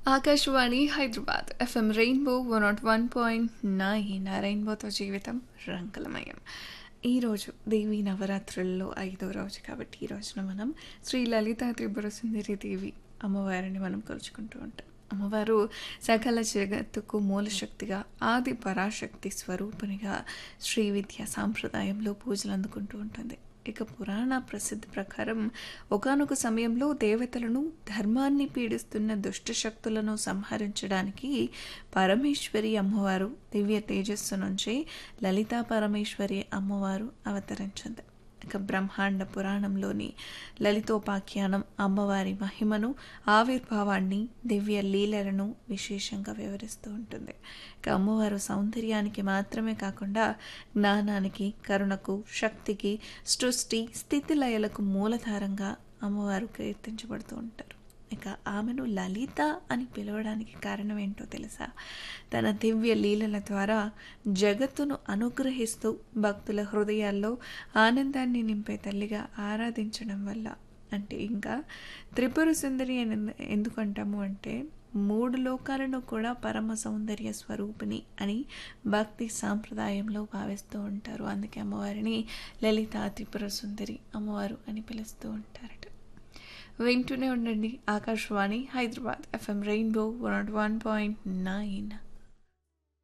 Akashvani Hyderabad FM rainbow one naught one point nine రెయిన్బోతో జీవితం రంగులమయం ఈరోజు దేవి నవరాత్రుల్లో ఐదో రోజు కాబట్టి ఈ రోజున మనం శ్రీ లలిత త్రిపుర సుందరి దేవి అమ్మవారిని మనం కొలుచుకుంటూ ఉంటాం అమ్మవారు సకల జగత్తుకు మూలశక్తిగా ఆది పరాశక్తి స్వరూపునిగా శ్రీ విద్య సాంప్రదాయంలో పూజలు అందుకుంటూ ఉంటుంది ఇక పురాణ ప్రసిద్ధి ప్రకారం ఒకనొక సమయంలో దేవతలను ధర్మాన్ని పీడిస్తున్న దుష్ట శక్తులను సంహరించడానికి పరమేశ్వరి అమ్మవారు దివ్య తేజస్సు నుంచి లలితా పరమేశ్వరి అమ్మవారు అవతరించింది ఇక బ్రహ్మాండ పురాణంలోని లలితోపాఖ్యానం అమ్మవారి మహిమను ఆవిర్భావాన్ని దివ్య లీలలను విశేషంగా వివరిస్తూ ఉంటుంది ఇక అమ్మవారు సౌందర్యానికి మాత్రమే కాకుండా జ్ఞానానికి కరుణకు శక్తికి సృష్టి స్థితిలయలకు మూలధారంగా అమ్మవారు కీర్తించబడుతూ ఉంటారు ఇక ఆమెను లలిత అని పిలవడానికి కారణం ఏంటో తెలుసా తన దివ్య లీలల ద్వారా జగత్తును అనుగ్రహిస్తూ భక్తుల హృదయాల్లో ఆనందాన్ని నింపే తల్లిగా ఆరాధించడం వల్ల అంటే ఇంకా త్రిపుర సుందరి అని ఎందుకు అంటాము అంటే మూడు లోకాలను కూడా పరమ సౌందర్య స్వరూపిణి అని భక్తి సాంప్రదాయంలో భావిస్తూ ఉంటారు అందుకే అమ్మవారిని లలిత త్రిపుర సుందరి అమ్మవారు అని పిలుస్తూ ఉంటారట వింటూనే ఉండండి Akashvani Hyderabad FM rainbow one naught one point nine